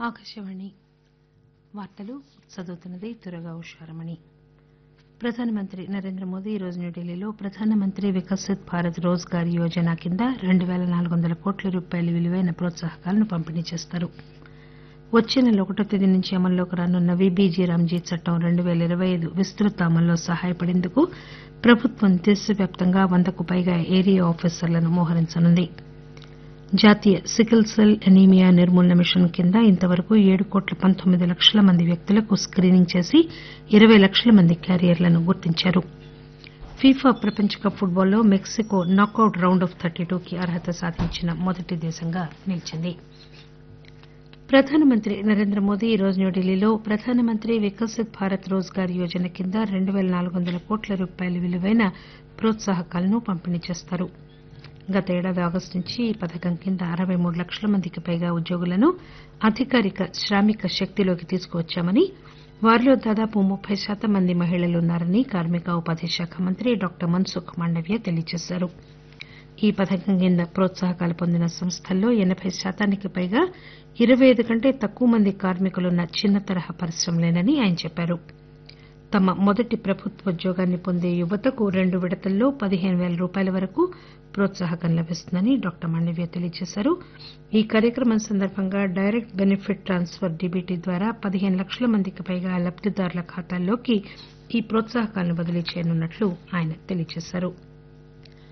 ఆకాశవాణి వార్తలు చదువుతున్నది దుర్గా ఉషారమణి ప్రధానమంత్రి నరేంద్ర మోదీ ఈరోజు న్యూఢిల్లీలో ప్రధానమంత్రి వికసిత్ భారత్ రోజ్గార్ యోజన కింద రెండు పేల నాలుగు వందల కోట్ల రూపాయల విలువైన ప్రోత్సాహకాలను పంపిణీ చేస్తారు వచ్చే నెల ఒకటో తేదీ నుంచి అమల్లోకి రానున్న విబీజీ రామ్జీ చట్టం రెండు పేల ఇరవై ఐదు విస్తృత అమల్లో సహాయపడేందుకు ప్రభుత్వం దేశవ్యాప్తంగా వందకు పైగా ఏరియా ఆఫీసర్లను మోహరించనుంది జాతీయ సికిల్ సెల్ ఎనీమియా నిర్మూలన మిషన్ కింద ఇంతవరకు ఏడు కోట్ల పంతొమ్మిది లక్షల మంది వ్యక్తులకు స్కీనింగ్ చేసి ఇరవై లక్షల మంది క్యారియర్లను గుర్తించారు ఫీఫా ప్రపంచ కప్ ఫుట్బాల్లో Mexico knockout round of thirty two కి అర్హత సాధించిన మొదటి దేశంగా నిలిచింది ప్రధానమంత్రి నరేంద్ర మోదీ ఈరోజు న్యూఢిల్లీలో ప్రధానమంత్రి వికసిత్ భారత్ రోజ్గార్ యోజన కింద రెండు పేల నాలుగు వందల కోట్ల రూపాయల విలువైన ప్రోత్సాహకాలను పంపిణీ చేస్తారు గత ఏడాది ఆగస్టు నుంచి ఈ పథకం కింద అరవై మూడు లక్షల మందికి పైగా ఉద్యోగులను అధికారిక శ్రామిక శక్తిలోకి తీసుకువచ్చామని వారిలో దాదాపు ముప్పై శాతం మంది మహిళలున్నారని కార్మిక ఉపాధి శాఖ మంత్రి డాక్టర్ మన్సుఖ్ మాండవ్య తెలియజేశారు ఈ పథకం కింద ప్రోత్సాహకాలు పొందిన సంస్థల్లో ఎనబై శాతానికి పైగా ఇరవై ఐదు కంటే తక్కువ మంది కార్మికులున్న చిన్న తరహా పరిశ్రమలేనని ఆయన చెప్పారు తమ మొదటి ప్రభుత్వోద్యోగాన్ని పొందే యువతకు రెండు విడతల్లో పదిహేను పేల రూపాయల వరకు ప్రోత్సాహకం లభిస్తుందని డాక్టర్ మాండవ్య తెలియజేశారు ఈ కార్యక్రమం సందర్భంగా డైరెక్ట్ బెనిఫిట్ ట్రాన్స్ఫర్ డీబీటీ ద్వారా పదిహేను లక్షల మందికి పైగా లబ్దిదారుల ఖాతాల్లోకి ఈ ప్రోత్సాహకాలను బదిలీ చేయనున్నట్లు ఆయన తెలియజేశారు